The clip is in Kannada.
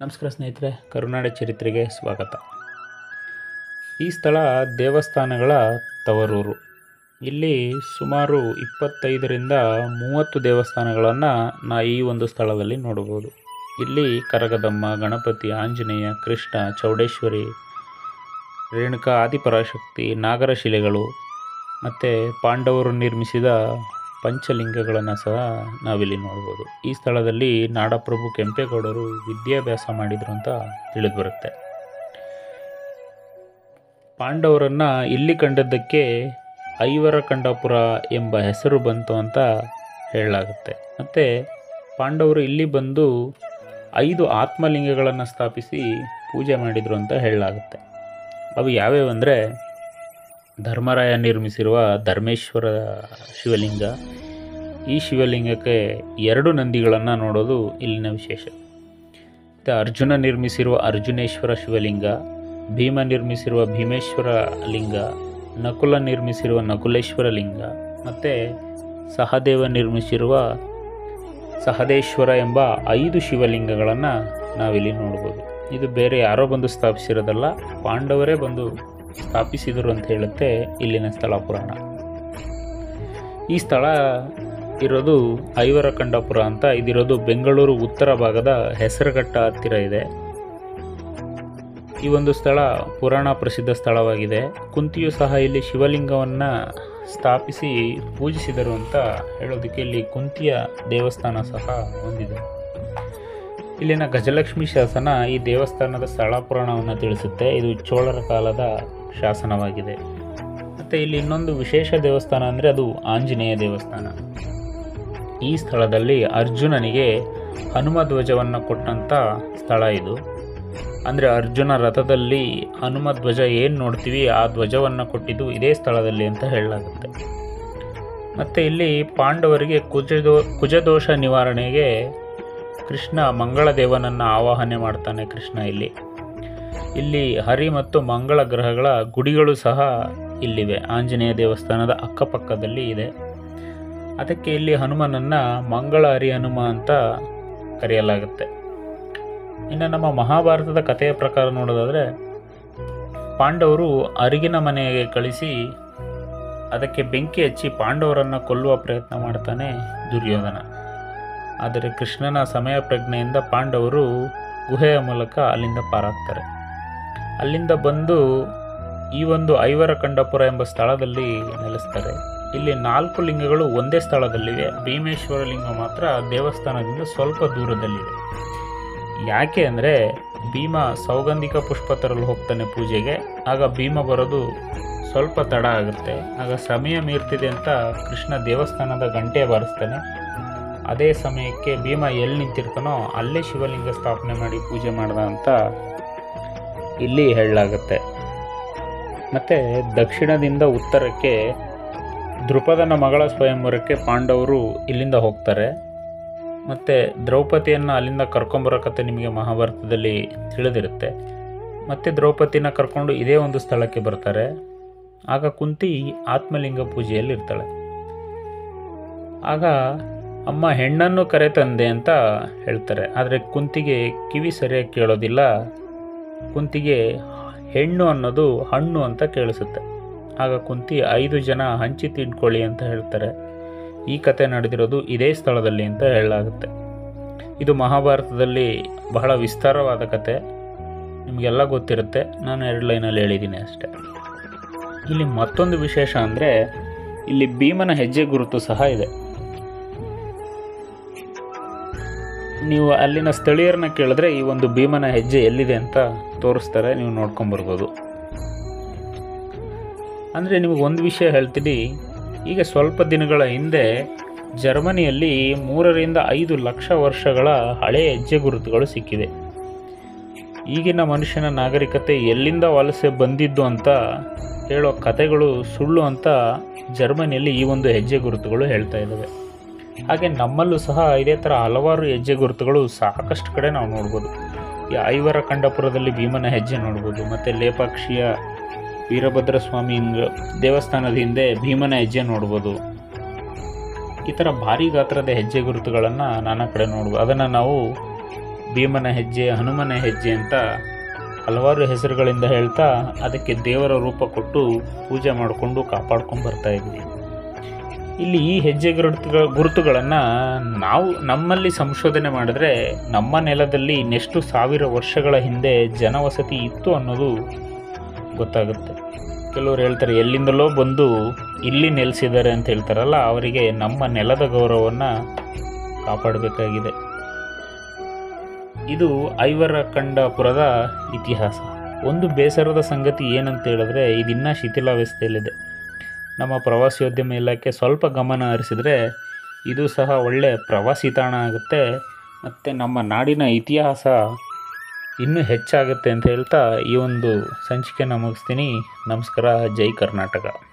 ನಮಸ್ಕಾರ ಸ್ನೇಹಿತರೆ ಕರುನಾಡ ಚರಿತ್ರೆಗೆ ಸ್ವಾಗತ ಈ ಸ್ಥಳ ದೇವಸ್ಥಾನಗಳ ತವರೂರು ಇಲ್ಲಿ ಸುಮಾರು ಇಪ್ಪತ್ತೈದರಿಂದ ಮೂವತ್ತು ದೇವಸ್ಥಾನಗಳನ್ನು ನಾ ಈ ಒಂದು ಸ್ಥಳದಲ್ಲಿ ನೋಡಬಹುದು ಇಲ್ಲಿ ಕರಗದಮ್ಮ ಗಣಪತಿ ಆಂಜನೇಯ ಕೃಷ್ಣ ಚೌಡೇಶ್ವರಿ ರೇಣುಕಾ ಆದಿಪರಾಶಕ್ತಿ ನಾಗರ ಶಿಲೆಗಳು ಮತ್ತು ಪಾಂಡವರು ನಿರ್ಮಿಸಿದ ಪಂಚಲಿಂಗಗಳನ್ನು ಸಹ ನಾವಿಲ್ಲಿ ನೋಡ್ಬೋದು ಈ ಸ್ಥಳದಲ್ಲಿ ನಾಡಪ್ರಭು ಕೆಂಪೇಗೌಡರು ವಿದ್ಯಾಭ್ಯಾಸ ಮಾಡಿದರು ಅಂತ ತಿಳಿದು ಬರುತ್ತೆ ಪಾಂಡವರನ್ನು ಇಲ್ಲಿ ಕಂಡದ್ದಕ್ಕೆ ಐವರ ಕಂಡಪುರ ಎಂಬ ಹೆಸರು ಬಂತು ಅಂತ ಹೇಳಲಾಗುತ್ತೆ ಮತ್ತು ಪಾಂಡವರು ಇಲ್ಲಿ ಬಂದು ಐದು ಆತ್ಮಲಿಂಗಗಳನ್ನು ಸ್ಥಾಪಿಸಿ ಪೂಜೆ ಮಾಡಿದರು ಅಂತ ಹೇಳಲಾಗುತ್ತೆ ಅವು ಯಾವ್ಯಾವಂದರೆ ಧರ್ಮರಾಯ ನಿರ್ಮಿಸಿರುವ ಧರ್ಮೇಶ್ವರ ಶಿವಲಿಂಗ ಈ ಶಿವಲಿಂಗಕ್ಕೆ ಎರಡು ನಂದಿಗಳನ್ನು ನೋಡೋದು ಇಲ್ಲಿನ ವಿಶೇಷ ಮತ್ತು ಅರ್ಜುನ ನಿರ್ಮಿಸಿರುವ ಅರ್ಜುನೇಶ್ವರ ಶಿವಲಿಂಗ ಭೀಮ ನಿರ್ಮಿಸಿರುವ ಭೀಮೇಶ್ವರ ಲಿಂಗ ನಕುಲ ನಿರ್ಮಿಸಿರುವ ನಕುಲೇಶ್ವರ ಲಿಂಗ ಮತ್ತು ಸಹದೇವ ನಿರ್ಮಿಸಿರುವ ಸಹದೇಶ್ವರ ಎಂಬ ಐದು ಶಿವಲಿಂಗಗಳನ್ನು ನಾವಿಲ್ಲಿ ನೋಡ್ಬೋದು ಇದು ಬೇರೆ ಯಾರೋ ಬಂದು ಸ್ಥಾಪಿಸಿರೋದಲ್ಲ ಪಾಂಡವರೇ ಬಂದು ಸ್ಥಾಪಿಸಿದರು ಅಂತ ಹೇಳುತ್ತೆ ಇಲ್ಲಿನ ಸ್ಥಳ ಪುರಾಣ ಈ ಸ್ಥಳ ಇರೋದು ಐವರ ಕಂಡಪುರ ಅಂತ ಇದಿರೋದು ಬೆಂಗಳೂರು ಉತ್ತರ ಭಾಗದ ಹೆಸರುಘಟ್ಟ ಹತ್ತಿರ ಇದೆ ಈ ಒಂದು ಸ್ಥಳ ಪುರಾಣ ಪ್ರಸಿದ್ಧ ಸ್ಥಳವಾಗಿದೆ ಕುಂತಿಯು ಸಹ ಇಲ್ಲಿ ಶಿವಲಿಂಗವನ್ನು ಸ್ಥಾಪಿಸಿ ಪೂಜಿಸಿದರು ಅಂತ ಹೇಳೋದಕ್ಕೆ ಇಲ್ಲಿ ಕುಂತಿಯ ದೇವಸ್ಥಾನ ಸಹ ಹೊಂದಿದೆ ಇಲ್ಲಿನ ಗಜಲಕ್ಷ್ಮಿ ಶಾಸನ ಈ ದೇವಸ್ಥಾನದ ಸ್ಥಳ ಪುರಾಣವನ್ನು ತಿಳಿಸುತ್ತೆ ಇದು ಚೋಳರ ಕಾಲದ ಶಾಸನವಾಗಿದೆ ಮತ್ತು ಇಲ್ಲಿ ಇನ್ನೊಂದು ವಿಶೇಷ ದೇವಸ್ಥಾನ ಅಂದರೆ ಅದು ಆಂಜನೇಯ ದೇವಸ್ಥಾನ ಈ ಸ್ಥಳದಲ್ಲಿ ಅರ್ಜುನನಿಗೆ ಹನುಮ ಧ್ವಜವನ್ನು ಕೊಟ್ಟಂಥ ಸ್ಥಳ ಇದು ಅಂದರೆ ಅರ್ಜುನ ರಥದಲ್ಲಿ ಹನುಮ ಧ್ವಜ ಏನು ನೋಡ್ತೀವಿ ಆ ಧ್ವಜವನ್ನು ಕೊಟ್ಟಿದ್ದು ಇದೇ ಸ್ಥಳದಲ್ಲಿ ಅಂತ ಹೇಳಲಾಗುತ್ತೆ ಮತ್ತು ಇಲ್ಲಿ ಪಾಂಡವರಿಗೆ ಕುಜದೋ ಕುಜದೋಷ ನಿವಾರಣೆಗೆ ಕೃಷ್ಣ ಮಂಗಳ ದೇವನನ್ನು ಆವಾಹನೆ ಮಾಡ್ತಾನೆ ಕೃಷ್ಣ ಇಲ್ಲಿ ಇಲ್ಲಿ ಹರಿ ಮತ್ತು ಮಂಗಳ ಗ್ರಹಗಳ ಗುಡಿಗಳು ಸಹ ಇಲ್ಲಿವೆ ಆಂಜನೇಯ ದೇವಸ್ಥಾನದ ಅಕ್ಕಪಕ್ಕದಲ್ಲಿ ಇದೆ ಅದಕ್ಕೆ ಇಲ್ಲಿ ಹನುಮನನ್ನು ಮಂಗಳ ಹರಿ ಹನುಮ ಅಂತ ಕರೆಯಲಾಗುತ್ತೆ ಇನ್ನು ನಮ್ಮ ಮಹಾಭಾರತದ ಕಥೆಯ ಪ್ರಕಾರ ನೋಡೋದಾದರೆ ಪಾಂಡವರು ಅರಿಗಿನ ಮನೆಗೆ ಕಳಿಸಿ ಅದಕ್ಕೆ ಬೆಂಕಿ ಹಚ್ಚಿ ಪಾಂಡವರನ್ನು ಕೊಲ್ಲುವ ಪ್ರಯತ್ನ ಮಾಡ್ತಾನೆ ದುರ್ಯೋಧನ ಆದರೆ ಕೃಷ್ಣನ ಸಮಯ ಪ್ರಜ್ಞೆಯಿಂದ ಪಾಂಡವರು ಗುಹೆಯ ಮೂಲಕ ಅಲ್ಲಿಂದ ಪಾರಾಗ್ತಾರೆ ಅಲ್ಲಿಂದ ಬಂದು ಈ ಒಂದು ಐವರ ಕಂಡಪುರ ಎಂಬ ಸ್ಥಳದಲ್ಲಿ ನೆಲೆಸ್ತಾರೆ ಇಲ್ಲಿ ನಾಲ್ಕು ಲಿಂಗಗಳು ಒಂದೇ ಸ್ಥಳದಲ್ಲಿವೆ ಭೀಮೇಶ್ವರ ಲಿಂಗ ಮಾತ್ರ ದೇವಸ್ಥಾನದಿಂದ ಸ್ವಲ್ಪ ದೂರದಲ್ಲಿದೆ ಯಾಕೆ ಅಂದರೆ ಭೀಮ ಸೌಗಂಧಿಕ ಪುಷ್ಪ ತರಲು ಹೋಗ್ತಾನೆ ಪೂಜೆಗೆ ಆಗ ಭೀಮ ಬರೋದು ಸ್ವಲ್ಪ ತಡ ಆಗುತ್ತೆ ಆಗ ಸಮಯ ಮೀರ್ತಿದೆ ಅಂತ ಕೃಷ್ಣ ದೇವಸ್ಥಾನದ ಗಂಟೆ ಬಾರಿಸ್ತಾನೆ ಅದೇ ಸಮಯಕ್ಕೆ ಭೀಮ ಎಲ್ಲಿ ನಿಂತಿರ್ತಾನೋ ಅಲ್ಲೇ ಶಿವಲಿಂಗ ಸ್ಥಾಪನೆ ಮಾಡಿ ಪೂಜೆ ಮಾಡ್ದ ಅಂತ ಇಲ್ಲಿ ಹೇಳಲಾಗುತ್ತೆ ಮತ್ತು ದಕ್ಷಿಣದಿಂದ ಉತ್ತರಕ್ಕೆ ದೃಪದನ ಮಗಳ ಸ್ವಯಂವರಕ್ಕೆ ಪಾಂಡವರು ಇಲ್ಲಿಂದ ಹೋಗ್ತಾರೆ ಮತ್ತು ದ್ರೌಪದಿಯನ್ನು ಅಲ್ಲಿಂದ ಕರ್ಕೊಂಬರೋ ಕಥೆ ನಿಮಗೆ ಮಹಾಭಾರತದಲ್ಲಿ ತಿಳಿದಿರುತ್ತೆ ಮತ್ತು ದ್ರೌಪದಿನ ಕರ್ಕೊಂಡು ಇದೇ ಒಂದು ಸ್ಥಳಕ್ಕೆ ಬರ್ತಾರೆ ಆಗ ಕುಂತಿ ಆತ್ಮಲಿಂಗ ಪೂಜೆಯಲ್ಲಿ ಇರ್ತಾಳೆ ಆಗ ಅಮ್ಮ ಹೆಣ್ಣನ್ನು ಕರೆತಂದೆ ಅಂತ ಹೇಳ್ತಾರೆ ಆದರೆ ಕುಂತಿಗೆ ಕಿವಿ ಸರಿಯಾಗಿ ಕೇಳೋದಿಲ್ಲ ಕುಂತಿಗೆ ಹೆಣ್ಣು ಅನ್ನೋದು ಹಣ್ಣು ಅಂತ ಕೇಳಿಸುತ್ತೆ ಆಗ ಕುಂತಿ ಐದು ಜನ ಹಂಚಿ ತಿನ್ಕೊಳ್ಳಿ ಅಂತ ಹೇಳ್ತಾರೆ ಈ ಕತೆ ನಡೆದಿರೋದು ಇದೇ ಸ್ಥಳದಲ್ಲಿ ಅಂತ ಹೇಳಲಾಗುತ್ತೆ ಇದು ಮಹಾಭಾರತದಲ್ಲಿ ಬಹಳ ವಿಸ್ತಾರವಾದ ಕತೆ ನಿಮಗೆಲ್ಲ ಗೊತ್ತಿರುತ್ತೆ ನಾನು ಎರಡು ಲೈನಲ್ಲಿ ಹೇಳಿದ್ದೀನಿ ಅಷ್ಟೆ ಇಲ್ಲಿ ಮತ್ತೊಂದು ವಿಶೇಷ ಅಂದರೆ ಇಲ್ಲಿ ಭೀಮನ ಹೆಜ್ಜೆ ಗುರುತು ಸಹ ಇದೆ ನೀವು ಅಲ್ಲಿನ ಸ್ಥಳೀಯರನ್ನ ಕೇಳಿದ್ರೆ ಈ ಒಂದು ಭೀಮನ ಹೆಜ್ಜೆ ಎಲ್ಲಿದೆ ಅಂತ ತೋರಿಸ್ತಾರೆ ನೀವು ನೋಡ್ಕೊಂಬರ್ಬೋದು ಅಂದರೆ ನಿಮಗೆ ಒಂದು ವಿಷಯ ಹೇಳ್ತೀನಿ ಈಗ ಸ್ವಲ್ಪ ದಿನಗಳ ಹಿಂದೆ ಜರ್ಮನಿಯಲ್ಲಿ ಮೂರರಿಂದ ಐದು ಲಕ್ಷ ವರ್ಷಗಳ ಹಳೆಯ ಹೆಜ್ಜೆ ಗುರುತುಗಳು ಸಿಕ್ಕಿವೆ ಈಗಿನ ಮನುಷ್ಯನ ನಾಗರಿಕತೆ ಎಲ್ಲಿಂದ ವಲಸೆ ಬಂದಿದ್ದು ಅಂತ ಹೇಳೋ ಕಥೆಗಳು ಸುಳ್ಳು ಅಂತ ಜರ್ಮನಿಯಲ್ಲಿ ಈ ಒಂದು ಹೆಜ್ಜೆ ಗುರುತುಗಳು ಹೇಳ್ತಾ ಇದ್ದಾವೆ ಹಾಗೆ ನಮ್ಮಲ್ಲೂ ಸಹ ಇದೇ ಥರ ಹಲವಾರು ಹೆಜ್ಜೆ ಗುರುತುಗಳು ಸಾಕಷ್ಟು ಕಡೆ ನಾವು ನೋಡ್ಬೋದು ಈ ಐವರ ಕಂಡಪುರದಲ್ಲಿ ಭೀಮನ ಹೆಜ್ಜೆ ನೋಡ್ಬೋದು ಮತ್ತು ಲೇಪಾಕ್ಷಿಯ ವೀರಭದ್ರ ಸ್ವಾಮಿ ದೇವಸ್ಥಾನದ ಹಿಂದೆ ಭೀಮನ ಹೆಜ್ಜೆ ನೋಡ್ಬೋದು ಈ ಥರ ಭಾರಿ ಗಾತ್ರದ ಹೆಜ್ಜೆ ಗುರುತುಗಳನ್ನು ನಾನಾ ಕಡೆ ನೋಡ್ಬೋದು ಅದನ್ನು ನಾವು ಭೀಮನ ಹೆಜ್ಜೆ ಹನುಮನ ಹೆಜ್ಜೆ ಅಂತ ಹಲವಾರು ಹೆಸರುಗಳಿಂದ ಹೇಳ್ತಾ ಅದಕ್ಕೆ ದೇವರ ರೂಪ ಕೊಟ್ಟು ಪೂಜೆ ಮಾಡಿಕೊಂಡು ಕಾಪಾಡ್ಕೊಂಡು ಬರ್ತಾ ಇದ್ವಿ ಇಲ್ಲಿ ಈ ಹೆಜ್ಜೆ ಗುರುತುಗಳ ಗುರುತುಗಳನ್ನು ನಾವು ನಮ್ಮಲ್ಲಿ ಸಂಶೋಧನೆ ಮಾಡಿದ್ರೆ ನಮ್ಮ ನೆಲದಲ್ಲಿ ಇನ್ನೆಷ್ಟು ಸಾವಿರ ವರ್ಷಗಳ ಹಿಂದೆ ಜನವಸತಿ ಇತ್ತು ಅನ್ನೋದು ಗೊತ್ತಾಗುತ್ತೆ ಕೆಲವರು ಹೇಳ್ತಾರೆ ಎಲ್ಲಿಂದಲೋ ಬಂದು ಇಲ್ಲಿ ನೆಲೆಸಿದ್ದಾರೆ ಅಂತ ಹೇಳ್ತಾರಲ್ಲ ಅವರಿಗೆ ನಮ್ಮ ನೆಲದ ಗೌರವವನ್ನು ಕಾಪಾಡಬೇಕಾಗಿದೆ ಇದು ಐವರ ಕಂಡಪುರದ ಇತಿಹಾಸ ಒಂದು ಬೇಸರದ ಸಂಗತಿ ಏನಂತ ಹೇಳಿದ್ರೆ ಇದಿನ್ನೂ ಶಿಥಿಲಾವಸ್ಥೆಯಲ್ಲಿದೆ ನಮ್ಮ ಪ್ರವಾಸೋದ್ಯಮ ಇಲಾಖೆ ಸ್ವಲ್ಪ ಗಮನ ಹರಿಸಿದ್ರೆ ಇದು ಸಹ ಒಳ್ಳೆ ಪ್ರವಾಸಿ ತಾಣ ಆಗುತ್ತೆ ಮತ್ತು ನಮ್ಮ ನಾಡಿನ ಇತಿಹಾಸ ಇನ್ನೂ ಹೆಚ್ಚಾಗುತ್ತೆ ಅಂತ ಹೇಳ್ತಾ ಈ ಒಂದು ಸಂಚಿಕೆನ ಮುಗಿಸ್ತೀನಿ ನಮಸ್ಕಾರ ಜೈ ಕರ್ನಾಟಕ